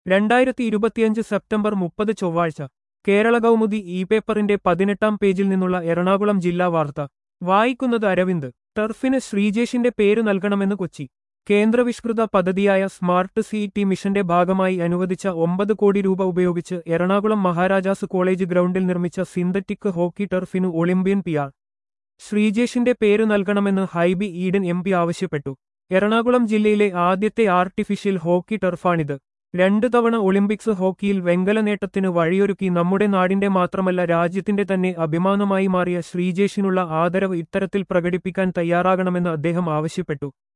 രണ്ടായിരത്തി ഇരുപത്തിയഞ്ച് സെപ്റ്റംബർ മുപ്പത് ചൊവ്വാഴ്ച കേരള കൗമുദി ഇ പേപ്പറിന്റെ പതിനെട്ടാം പേജിൽ നിന്നുള്ള എറണാകുളം ജില്ലാ വാർത്ത വായിക്കുന്നത് അരവിന്ദ് ടർഫിന് ശ്രീജേഷിന്റെ പേര് നൽകണമെന്ന് കൊച്ചി കേന്ദ്രവിഷ്കൃത പദ്ധതിയായ സ്മാർട്ട് സിഇടി മിഷന്റെ ഭാഗമായി അനുവദിച്ച ഒമ്പത് കോടി രൂപ ഉപയോഗിച്ച് എറണാകുളം മഹാരാജാസ് കോളേജ് ഗ്രൗണ്ടിൽ നിർമ്മിച്ച സിന്തറ്റിക് ഹോക്കി ടർഫിനു ഒളിമ്പ്യൻ പി ആർ ശ്രീജേഷിന്റെ പേര് നൽകണമെന്ന് ഹൈബി ഈഡൻ എം പി ആവശ്യപ്പെട്ടു എറണാകുളം ജില്ലയിലെ ആദ്യത്തെ ആർട്ടിഫിഷ്യൽ ഹോക്കി ടർഫാണിത് രണ്ടു തവണ ഒളിമ്പിക്സ് ഹോക്കിയിൽ വെങ്കല നേട്ടത്തിന് വഴിയൊരുക്കി നമ്മുടെ നാടിന്റെ മാത്രമല്ല രാജ്യത്തിന്റെ തന്നെ അഭിമാനമായി മാറിയ ശ്രീജേഷിനുള്ള ആദരവ് ഇത്തരത്തിൽ പ്രകടിപ്പിക്കാൻ തയ്യാറാകണമെന്ന് അദ്ദേഹം ആവശ്യപ്പെട്ടു